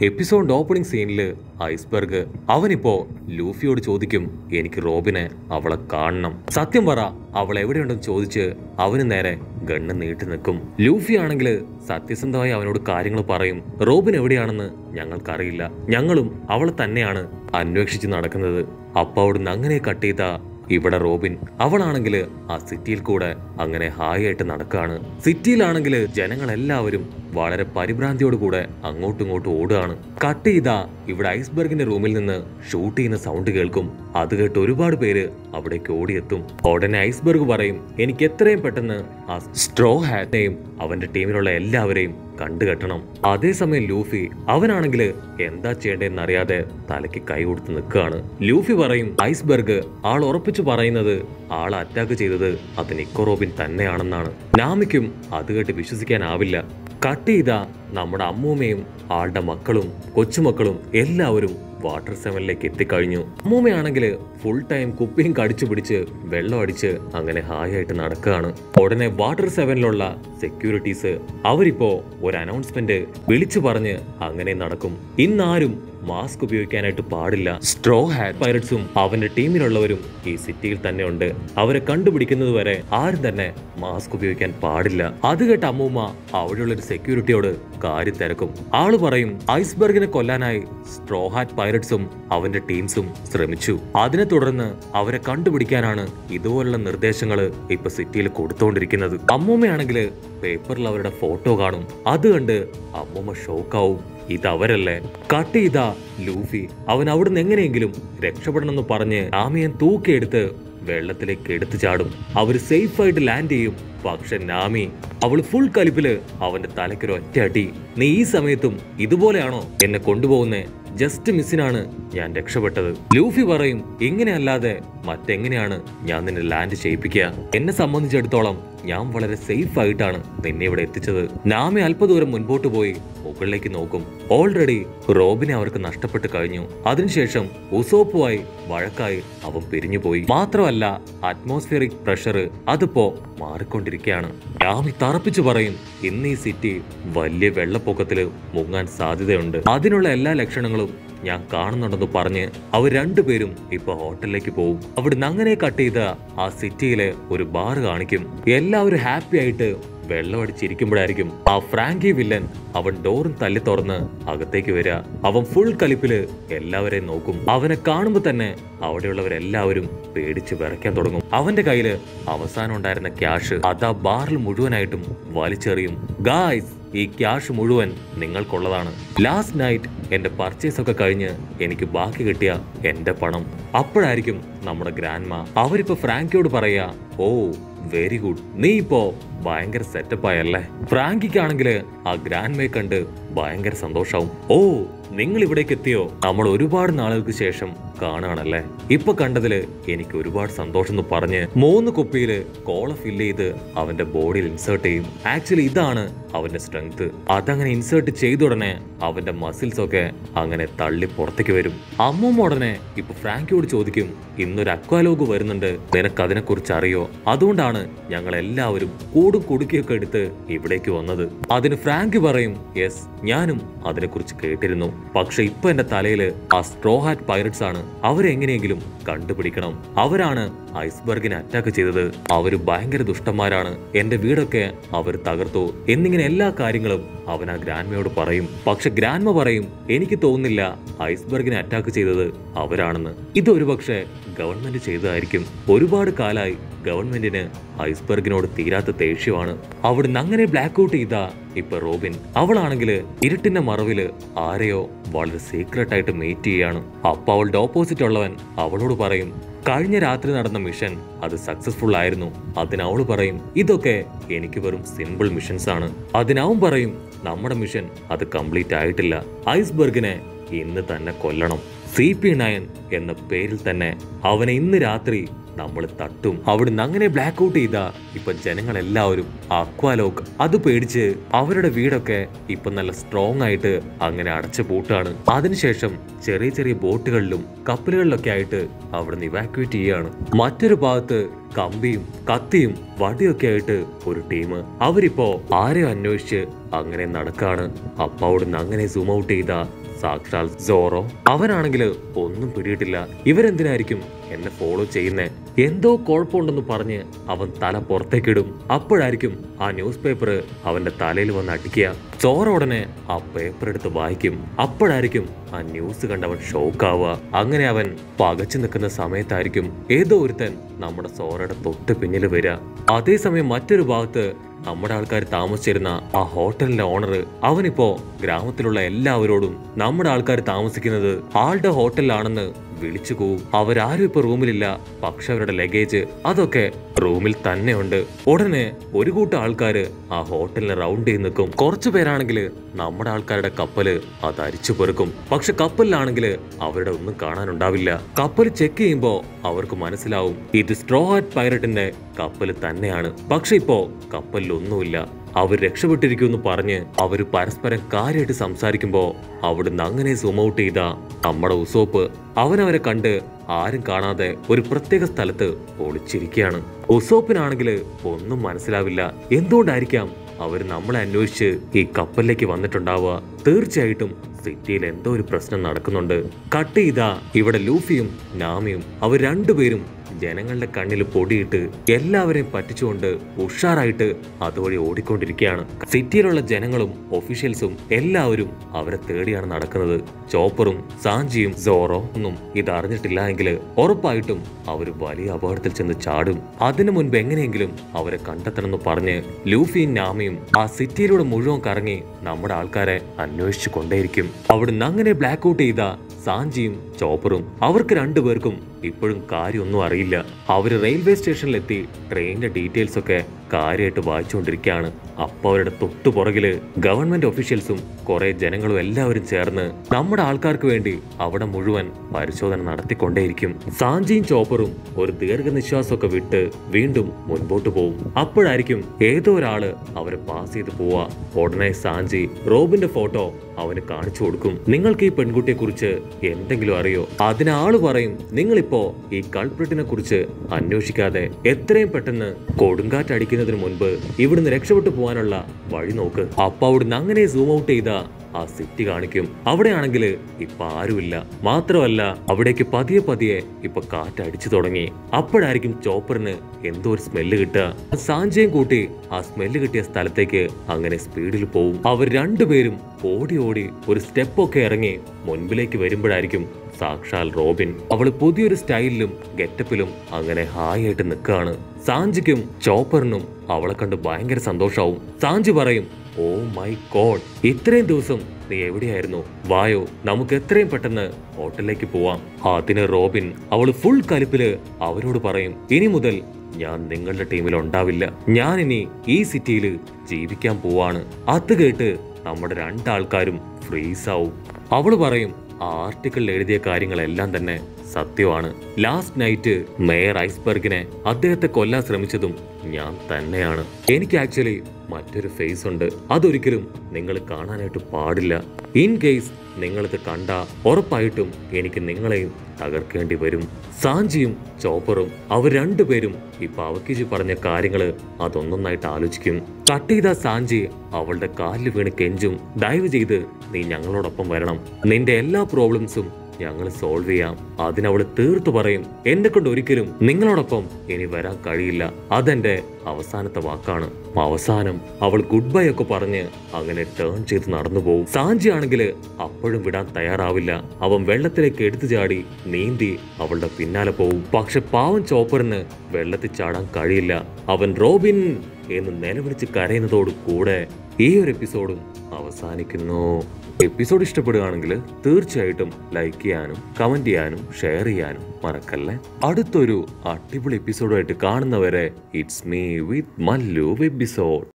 episode opening സീനിൽ iceberg അവനിപ്പോ ലൂഫിയോട് ചോദിക്കും എനിക്ക് റോബിനെ അവളെ കാണണം സത്യം പറ അവൾ എവിടെയുണ്ടെന്ന് ചോദിച്ച് അവന് നേരെ ഗണ്ണ് നീട്ടി നിൽക്കും ലൂഫി ആണെങ്കിൽ സത്യസന്ധമായി അവനോട് കാര്യങ്ങൾ പറയും റോബിൻ എവിടെയാണെന്ന് ഞങ്ങൾക്കറിയില്ല ഞങ്ങളും അവളെ തന്നെയാണ് അന്വേഷിച്ച് നടക്കുന്നത് അപ്പ അവിടുന്ന് അങ്ങനെ കട്ട് ചെയ്ത ഇവിടെ റോബിൻ അവളാണെങ്കിൽ ആ സിറ്റിയിൽ കൂടെ അങ്ങനെ ഹായ് ആയിട്ട് നടക്കാണ് സിറ്റിയിലാണെങ്കിൽ ജനങ്ങളെല്ലാവരും വളരെ പരിഭ്രാന്തിയോട് കൂടെ അങ്ങോട്ടും ഇങ്ങോട്ടും ഓടുകയാണ് കട്ട് ചെയ്താ ഇവിടെ ഐസ്ബർഗിന്റെ റൂമിൽ നിന്ന് ഷൂട്ട് ചെയ്യുന്ന സൗണ്ട് കേൾക്കും അത് കേട്ട് ഒരുപാട് പേര് അവിടേക്ക് ഓടിയെത്തും ഉടനെ ഐസ്ബർഗ് പറയും എനിക്ക് എത്രയും പെട്ടെന്ന് ആ സ്ട്രോ ഹാറ്റിനെയും അവന്റെ ടീമിലുള്ള എല്ലാവരെയും കണ്ടുകെട്ടണം അതേസമയം ലൂഫി അവനാണെങ്കിൽ എന്താ ചെയ്യേണ്ടതെന്ന് അറിയാതെ തലയ്ക്ക് കൈ കൊടുത്ത് നിൽക്കുകയാണ് ലൂഫി പറയും ഐസ്ബർഗ് ആൾ ഉറപ്പിച്ചു പറയുന്നത് ആൾ അറ്റാക്ക് ചെയ്തത് അത് നിക്കോ റോബിൻ തന്നെയാണെന്നാണ് നാമിക്കും അത് കേട്ട് വിശ്വസിക്കാനാവില്ല കട്ട് ചെയ്ത നമ്മുടെ അമ്മൂമ്മയും ആളുടെ മക്കളും കൊച്ചുമക്കളും എല്ലാവരും വാട്ടർ സെവനിലേക്ക് എത്തിക്കഴിഞ്ഞു അമ്മൂമ്മയാണെങ്കിൽ ഫുൾ ടൈം കുപ്പിയും കടിച്ചു പിടിച്ച് വെള്ളം അടിച്ച് അങ്ങനെ ഹായ് ആയിട്ട് നടക്കുകയാണ് ഉടനെ വാട്ടർ സെവനിലുള്ള സെക്യൂരിറ്റീസ് അവരിപ്പോ ഒരു അനൗൺസ്മെന്റ് വിളിച്ചു പറഞ്ഞ് അങ്ങനെ നടക്കും ഇന്നാരും മാസ്ക് ഉപയോഗിക്കാനായിട്ട് പാടില്ല സ്ട്രോ ഹാറ്റ് പൈററ്റ്സും അവന്റെ ടീമിലുള്ളവരും ഈ സിറ്റിയിൽ തന്നെ ഉണ്ട് അവരെ കണ്ടുപിടിക്കുന്നത് വരെ ആരും തന്നെ മാസ്ക് ഉപയോഗിക്കാൻ പാടില്ല അത് കേട്ട അമ്മൂമ്മ അവിടെയുള്ള ഒരു സെക്യൂരിറ്റിയോട് കാര്യം തിരക്കും ആള് പറയും ഐസ്ബർഗിനെ കൊല്ലാനായി സ്ട്രോ ഹാറ്റ് പൈററ്റ്സും അവന്റെ ടീംസും ശ്രമിച്ചു അതിനെ തുടർന്ന് അവരെ കണ്ടുപിടിക്കാനാണ് ഇതുപോലുള്ള നിർദ്ദേശങ്ങൾ ഇപ്പൊ സിറ്റിയിൽ കൊടുത്തുകൊണ്ടിരിക്കുന്നത് അമ്മൂമ്മയാണെങ്കിൽ പേപ്പറിൽ അവരുടെ ഫോട്ടോ കാണും അത് കണ്ട് അമ്മൂമ്മ ഷോക്കാവും ഇത് അവരല്ലേ കട്ട് ചെയ്ത ലൂഫി അവൻ അവിടുന്ന് എങ്ങനെയെങ്കിലും രക്ഷപ്പെടണമെന്ന് പറഞ്ഞ് ആമിയൻ തൂക്കിയെടുത്ത് വെള്ളത്തിലേക്ക് എടുത്തു ചാടും അവര് സേഫ് ആയിട്ട് ലാൻഡ് ചെയ്യും പക്ഷെ നാമി അവള് ഫുൾ കലിപ്പില് അവന്റെ തലയ്ക്കൊരു ഒറ്റ അടി നീ ഈ സമയത്തും ഇതുപോലെയാണോ എന്നെ കൊണ്ടുപോകുന്നേ ജസ്റ്റ് മിസ്സിനാണ് ഞാൻ രക്ഷപ്പെട്ടത് ലൂഫി പറയും ഇങ്ങനെയല്ലാതെ മറ്റെങ്ങനെയാണ് ഞാൻ നിന്നെ ലാൻഡ് ചെയ്യിപ്പിക്കുക എന്നെ സംബന്ധിച്ചിടത്തോളം ഞാൻ വളരെ സേഫ് ആയിട്ടാണ് നിന്നെ ഇവിടെ എത്തിച്ചത് നാമി അല്പദൂരം മുൻപോട്ട് പോയി മുകളിലേക്ക് നോക്കും ഓൾറെഡി റോബിനെ അവർക്ക് നഷ്ടപ്പെട്ട് കഴിഞ്ഞു അതിനുശേഷം ഉസോപ്പുമായി വഴക്കായി അവൻ പിരിഞ്ഞുപോയി മാത്രമല്ല അറ്റ്മോസ്ഫിയറിക് പ്രഷർ അതിപ്പോ മാറിക്കൊണ്ടിരിക്കുകയാണ് നാമി തറപ്പിച്ചു പറയും ഇന്ന് ഈ സിറ്റി വലിയ വെള്ളപ്പൊക്കത്തില് മുങ്ങാൻ സാധ്യതയുണ്ട് അതിനുള്ള എല്ലാ ലക്ഷണങ്ങളും ഞാൻ കാണുന്നുണ്ടെന്ന് പറഞ്ഞ് അവർ രണ്ടുപേരും ഇപ്പൊ ഹോട്ടലിലേക്ക് പോകും അവിടുന്ന് അങ്ങനെ കട്ട് ചെയ്ത ആ സിറ്റിയിലെ ഒരു ബാർ കാണിക്കും എല്ലാവരും ഹാപ്പി ആയിട്ട് വെള്ളം അടിച്ചിരിക്കുമ്പോഴായിരിക്കും ആ ഫ്രാങ്കി വില്ലൻ അവൻ ഡോറും തല്ലി തുറന്ന് അകത്തേക്ക് വരിക അവൻ ഫുൾ കലിപ്പില് എല്ലാവരെയും നോക്കും അവനെ കാണുമ്പോൾ തന്നെ അവിടെയുള്ളവരെല്ലാവരും പേടിച്ച് വിറയ്ക്കാൻ തുടങ്ങും അവന്റെ കയ്യില് അവസാനം ഉണ്ടായിരുന്ന ക്യാഷ് അതാ ബാറിൽ മുഴുവനായിട്ടും വലിച്ചെറിയും ഗായ്സ് ഈ ക്യാഷ് മുഴുവൻ നിങ്ങൾക്കുള്ളതാണ് ലാസ്റ്റ് നൈറ്റ് എന്റെ പർച്ചേസ് ഒക്കെ കഴിഞ്ഞ് എനിക്ക് ബാക്കി കിട്ടിയ എന്റെ പണം അപ്പോഴായിരിക്കും നമ്മുടെ ഗ്രാൻഡ്മ അവരിപ്പോ ഫ്രാങ്കിയോട് പറയാ ഓ വെരി ഗുഡ് നീ ഇപ്പോ ഭയങ്കര സെറ്റപ്പ് ആയല്ലേ ഫ്രാങ്കിക്കാണെങ്കിൽ ആ ഗ്രാൻഡ്മയെ കണ്ട് ഭയങ്കര സന്തോഷാവും ഓ നിങ്ങൾ ഇവിടേക്ക് എത്തിയോ നമ്മൾ ഒരുപാട് നാളുകൾക്ക് ശേഷം കാണുകയാണല്ലേ ഇപ്പൊ കണ്ടതില് എനിക്ക് ഒരുപാട് സന്തോഷം എന്ന് പറഞ്ഞ് മൂന്ന് കുപ്പിയില് കോള ഫില്ല് ചെയ്ത് അവന്റെ ബോഡിയിൽ ഇൻസേർട്ട് ചെയ്യും ആക്ച്വലി ഇതാണ് അവന്റെ സ്ട്രെങ്ത് അതങ്ങനെ ഇൻസേർട്ട് ചെയ്ത ഉടനെ അവന്റെ മസിൽസ് ഒക്കെ അങ്ങനെ തള്ളി പുറത്തേക്ക് വരും അമ്മൂമ്മ ഉടനെ ഇപ്പൊ ഫ്രാങ്കിയോട് ചോദിക്കും ഇന്നൊരു അക്വാലോഗ് വരുന്നുണ്ട് നിനക്ക് അതിനെ കുറിച്ച് അറിയോ അതുകൊണ്ടാണ് ഞങ്ങൾ എല്ലാവരും കൂടും കുടുക്കിയൊക്കെ എടുത്ത് ഇവിടേക്ക് വന്നത് അതിന് ഫ്രാങ്ക് പറയും യെസ് ഞാനും അതിനെക്കുറിച്ച് കേട്ടിരുന്നു പക്ഷെ ഇപ്പൊ എന്റെ തലയില് ആ സ്ട്രോ ഹാറ്റ് പൈററ്റ്സ് ആണ് അവരെങ്ങനെയെങ്കിലും കണ്ടുപിടിക്കണം അവരാണ് ഐസ്ബർഗിനെ അറ്റാക്ക് ചെയ്തത് അവര് ഭയങ്കര ദുഷ്ടന്മാരാണ് എന്റെ വീടൊക്കെ അവർ തകർത്തു എന്നിങ്ങനെ എല്ലാ കാര്യങ്ങളും അവൻ ആ ഗ്രാൻമയോട് പറയും പക്ഷെ ഗ്രാൻമ പറയും എനിക്ക് തോന്നുന്നില്ല ഐസ്ബർഗിനെ അറ്റാക്ക് ചെയ്തത് അവരാണെന്ന് ഇത് ഒരുപക്ഷെ ഗവൺമെന്റ് ചെയ്തതായിരിക്കും ഒരുപാട് കാലായി ഗവൺമെന്റിന് ഐസ്ബർഗിനോട് തീരാത്ത ദേഷ്യമാണ് അവിടുന്ന് അങ്ങനെ ബ്ലാക്ക് ഔട്ട് ചെയ്ത ഇപ്പൊ റോബിൻ അവളാണെങ്കിൽ ഇരുട്ടിന്റെ മറവില് ആരെയോ വളരെ സീക്രട്ട് ആയിട്ട് മീറ്റ് ചെയ്യാണ് അപ്പൊ അവളുടെ ഓപ്പോസിറ്റ് ഉള്ളവൻ അവളോട് പറയും കഴിഞ്ഞ രാത്രി നടന്ന മിഷൻ അത് സക്സസ്ഫുൾ ആയിരുന്നു അതിന് അവള് പറയും ഇതൊക്കെ എനിക്ക് വെറും സിമ്പിൾ മിഷൻസ് ആണ് അതിനവൻ പറയും നമ്മുടെ മിഷൻ അത് കംപ്ലീറ്റ് ആയിട്ടില്ല ഐസ്ബർഗിനെ ഇന്ന് തന്നെ കൊല്ലണം സി പി നയൻ എന്ന പേരിൽ തന്നെ അവനെ ഇന്ന് രാത്രി നമ്മൾ തട്ടും അവിടുന്ന് അങ്ങനെ ബ്ലാക്ക് ഔട്ട് ചെയ്ത ഇപ്പൊ ജനങ്ങളെല്ലാവരും അക്വാലോക്ക് അത് പേടിച്ച് അവരുടെ വീടൊക്കെ ഇപ്പൊ നല്ല സ്ട്രോങ് ആയിട്ട് അങ്ങനെ അടച്ചു പൂട്ടാണ് അതിനുശേഷം ചെറിയ ചെറിയ ബോട്ടുകളിലും കപ്പലുകളിലൊക്കെ ആയിട്ട് അവിടുന്ന് ഇവാക്യുവേറ്റ് ചെയ്യാണ് മറ്റൊരു ഭാഗത്ത് കമ്പിയും കത്തിയും വടിയൊക്കെ ആയിട്ട് ഒരു ടീം അവരിപ്പോ ആരെയോ അന്വേഷിച്ച് അങ്ങനെ നടക്കാണ് അപ്പൊ അവിടുന്ന് അങ്ങനെ സൂം ഔട്ട് ചെയ്ത സാക്ഷാൽ സോറോ അവനാണെങ്കിൽ ഒന്നും പിടിയിട്ടില്ല ഇവരെന്തിനായിരിക്കും എന്നെ ഫോളോ ചെയ്യുന്നേ എന്തോ കുഴപ്പമുണ്ടെന്ന് പറഞ്ഞ് അവൻ തല പുറത്തേക്കിടും അപ്പോഴായിരിക്കും ആ ന്യൂസ് പേപ്പർ അവന്റെ തലയിൽ വന്ന് അടിക്കുക ചോറ ഉടനെ ആ പേപ്പർ എടുത്ത് വായിക്കും അപ്പോഴായിരിക്കും ആ ന്യൂസ് കണ്ടവൻ ഷോക്കാവുക അങ്ങനെ അവൻ പകച്ചു നിൽക്കുന്ന സമയത്തായിരിക്കും ഏതോ ഒരുത്തൻ നമ്മുടെ സോറയുടെ തൊട്ട് പിന്നിൽ വരിക അതേസമയം മറ്റൊരു ഭാഗത്ത് നമ്മുടെ ആൾക്കാർ താമസിച്ചിരുന്ന ആ ഹോട്ടലിന്റെ ഓണർ അവനിപ്പോ ഗ്രാമത്തിലുള്ള എല്ലാവരോടും നമ്മുടെ ആൾക്കാർ താമസിക്കുന്നത് ആളുടെ ഹോട്ടലിലാണെന്ന് വിളിച്ചു പോവും അവരാരും ഇപ്പൊ റൂമിലില്ല പക്ഷെ അവരുടെ ലഗേജ് അതൊക്കെ റൂമിൽ തന്നെ ഉണ്ട് ഉടനെ ഒരു കൂട്ടം ആൾക്കാര് ആ ഹോട്ടലിനെ റൗണ്ട് ചെയ്ത് നിൽക്കും കുറച്ചു പേരാണെങ്കിൽ നമ്മുടെ ആൾക്കാരുടെ കപ്പല് അത് അരിച്ചു പെറുക്കും പക്ഷെ കപ്പലിലാണെങ്കിൽ അവരുടെ ഒന്നും കാണാനുണ്ടാവില്ല കപ്പൽ ചെക്ക് ചെയ്യുമ്പോ അവർക്ക് മനസ്സിലാവും ഇത് സ്ട്രോ ഹാറ്റ് പൈററ്റിന്റെ കപ്പൽ തന്നെയാണ് പക്ഷെ ഇപ്പോ കപ്പലിൽ ഒന്നുമില്ല അവർ രക്ഷപ്പെട്ടിരിക്കുമെന്ന് പറഞ്ഞ് അവര് പരസ്പരം കാര്യമായിട്ട് സംസാരിക്കുമ്പോ അവിടുന്ന് അങ്ങനെ സൂം ഔട്ട് ചെയ്ത നമ്മുടെ ഉസോപ്പ് അവനവരെ കണ്ട് ആരും കാണാതെ ഒരു പ്രത്യേക സ്ഥലത്ത് ഒളിച്ചിരിക്കുകയാണ് ഉസോപ്പിനാണെങ്കിൽ ഒന്നും മനസ്സിലാവില്ല എന്തുകൊണ്ടായിരിക്കാം അവര് നമ്മളെ അന്വേഷിച്ച് ഈ കപ്പലിലേക്ക് വന്നിട്ടുണ്ടാവുക തീർച്ചയായിട്ടും സിറ്റിയിൽ എന്തോ ഒരു പ്രശ്നം നടക്കുന്നുണ്ട് കട്ട് ചെയ്ത ഇവിടെ ലൂഫിയും നാമിയും അവർ രണ്ടുപേരും ജനങ്ങളുടെ കണ്ണിൽ പൊടിയിട്ട് എല്ലാവരെയും പറ്റിച്ചുകൊണ്ട് ഉഷാറായിട്ട് അതുവഴി ഓടിക്കൊണ്ടിരിക്കുകയാണ് സിറ്റിയിലുള്ള ജനങ്ങളും ഒഫീഷ്യൽസും എല്ലാവരും അവരെ തേടിയാണ് നടക്കുന്നത് ചോപ്പറും സാഞ്ചിയും സോറോ ഒന്നും ഇത് അറിഞ്ഞിട്ടില്ല എങ്കിൽ ഉറപ്പായിട്ടും അവർ വലിയ അപകടത്തിൽ ചെന്ന് ചാടും അതിനു മുൻപ് എങ്ങനെയെങ്കിലും അവരെ കണ്ടെത്തണമെന്ന് പറഞ്ഞ് ലൂഫിയും നാമിയും ആ സിറ്റിയിലൂടെ മുഴുവൻ കറങ്ങി നമ്മുടെ ആൾക്കാരെ അന്വേഷിച്ചു കൊണ്ടേയിരിക്കും അവിടുന്ന് അങ്ങനെ ബ്ലാക്ക് ഔട്ട് ചെയ്ത സാഞ്ചിയും ചോപ്പറും അവർക്ക് രണ്ടുപേർക്കും ഇപ്പോഴും കാര്യമൊന്നും അറിയില്ല അവര് റെയിൽവേ സ്റ്റേഷനിലെത്തി ട്രെയിനിന്റെ ഡീറ്റെയിൽസ് ഒക്കെ കാര്യമായിട്ട് വായിച്ചുകൊണ്ടിരിക്കുകയാണ് അപ്പൊ അവരുടെ തൊട്ടു പുറകില് ഗവൺമെന്റ് ഒഫീഷ്യൽസും കുറെ ജനങ്ങളും എല്ലാവരും ചേർന്ന് നമ്മുടെ ആൾക്കാർക്ക് വേണ്ടി അവിടെ മുഴുവൻ പരിശോധന നടത്തിക്കൊണ്ടേയിരിക്കും സാഞ്ചിയും ചോപ്പറും ഒരു ദീർഘനിശ്വാസമൊക്കെ വിട്ട് വീണ്ടും മുൻപോട്ട് പോകും അപ്പോഴായിരിക്കും ഏതോ ഒരാള് അവരെ പാസ് ചെയ്ത് പോവാ ഉടനെ സാഞ്ചി റോബിന്റെ ഫോട്ടോ അവന് കാണിച്ചു കൊടുക്കും നിങ്ങൾക്ക് ഈ പെൺകുട്ടിയെ കുറിച്ച് എന്തെങ്കിലും അറിയോ അതിന് ആള് പറയും നിങ്ങളിപ്പോ ഈ കൾപ്രിട്ടിനെ കുറിച്ച് അന്വേഷിക്കാതെ എത്രയും പെട്ടെന്ന് കൊടുങ്കാറ്റ് അടിക്കുന്നതിന് മുൻപ് ഇവിടുന്ന് രക്ഷപ്പെട്ടു പോകാനുള്ള വഴി നോക്ക് അപ്പൊ അവിടുന്ന് അങ്ങനെ സൂം ഔട്ട് ചെയ്ത ആ സിറ്റി കാണിക്കും അവിടെയാണെങ്കിൽ ഇപ്പൊ ആരുമില്ല മാത്രമല്ല അവിടേക്ക് പതിയെ പതിയെ ഇപ്പൊ കാറ്റ് അടിച്ചു തുടങ്ങി അപ്പോഴായിരിക്കും ചോപ്പറിന് എന്തോ ഒരു സ്മെല്ല് കിട്ടുക സാഞ്ചയും കൂട്ടി ആ സ്മെല്ല് കിട്ടിയ സ്ഥലത്തേക്ക് അങ്ങനെ സ്പീഡിൽ പോവും അവർ രണ്ടുപേരും ഓടി ഓടി ഒരു സ്റ്റെപ്പ് ഒക്കെ ഇറങ്ങി മുൻപിലേക്ക് വരുമ്പോഴായിരിക്കും സാക്ഷാൽ റോബിൻ അവള് പുതിയൊരു സ്റ്റൈലിലും ഗെറ്റപ്പിലും അങ്ങനെ ഹായ് ആയിട്ട് നിൽക്കുകയാണ് സാഞ്ചിക്കും ചോപ്പറിനും അവളെ കണ്ട് ഭയങ്കര സന്തോഷാവും സാഞ്ചി പറയും ഓ മൈ ഗോഡ് ഇത്രയും ദിവസം നീ എവിടെയായിരുന്നു വായോ നമുക്ക് എത്രയും പെട്ടെന്ന് ഹോട്ടലിലേക്ക് പോവാം അതിന് റോബിൻ അവള് ഫുൾ കലിപ്പില് അവരോട് പറയും ഇനി മുതൽ ഞാൻ നിങ്ങളുടെ ടീമിൽ ഉണ്ടാവില്ല ഞാൻ ഇനി ഈ സിറ്റിയിൽ ജീവിക്കാൻ പോവാണ് അത് കേട്ട് നമ്മുടെ രണ്ടാൾക്കാരും ഫ്രീസ് ആവും അവള് പറയും ആ ആർട്ടിക്കിളിൽ എഴുതിയ കാര്യങ്ങളെല്ലാം തന്നെ സത്യമാണ് ലാസ്റ്റ് നൈറ്റ് മേയർ ഐസ്ബർഗിനെ അദ്ദേഹത്തെ കൊല്ലാൻ ശ്രമിച്ചതും ഞാൻ തന്നെയാണ് എനിക്ക് ആക്ച്വലി മറ്റൊരു ഫേസ് ഉണ്ട് അതൊരിക്കലും നിങ്ങൾ കാണാനായിട്ട് പാടില്ല ഇൻ കേസ് നിങ്ങളിത് കണ്ട ഉറപ്പായിട്ടും എനിക്ക് നിങ്ങളെയും തകർക്കേണ്ടി വരും സാഞ്ചിയും ചോപ്പറും അവർ രണ്ടുപേരും ഇപ്പൊ അവക്കിജി പറഞ്ഞ കാര്യങ്ങള് അതൊന്നൊന്നായിട്ട് ആലോചിക്കും കട്ട് ചെയ്ത സാഞ്ചി അവളുടെ കാലിൽ വീണ് കെഞ്ചും ദയവ് ചെയ്ത് നീ ഞങ്ങളോടൊപ്പം വരണം നിന്റെ എല്ലാ പ്രോബ്ലംസും ഞങ്ങൾ സോൾവ് ചെയ്യാം അതിനവള് തീർത്തു പറയും എന്നെ കൊണ്ട് ഒരിക്കലും നിങ്ങളോടൊപ്പം ഇനി വരാൻ കഴിയില്ല അതെന്റെ അവസാനത്തെ വാക്കാണ് അവസാനം അവൾ ഗുഡ് ബൈ ഒക്കെ പറഞ്ഞ് അങ്ങനെ ടേൺ ചെയ്ത് നടന്നു പോകും സാഞ്ചി ആണെങ്കിൽ അപ്പോഴും വിടാൻ തയ്യാറാവില്ല അവൻ വെള്ളത്തിലേക്ക് എടുത്തു ചാടി നീന്തി അവളുടെ പിന്നാലെ പോകും പക്ഷെ പാവം ചോപ്പറിന് വെള്ളത്തിൽ ചാടാൻ കഴിയില്ല അവൻ റോബിൻ എന്ന് നിലവിളിച്ച് കരയുന്നതോട് കൂടെ ഈ ഒരു എപ്പിസോഡും അവസാനിക്കുന്നു എപ്പിസോഡ് ഇഷ്ടപ്പെടുകയാണെങ്കിൽ തീർച്ചയായിട്ടും ലൈക്ക് ചെയ്യാനും കമന്റ് ചെയ്യാനും ഷെയർ ചെയ്യാനും മറക്കല്ലേ അടുത്തൊരു അടിപൊളി എപ്പിസോഡുമായിട്ട് കാണുന്നവരെ it's me with Mallu episode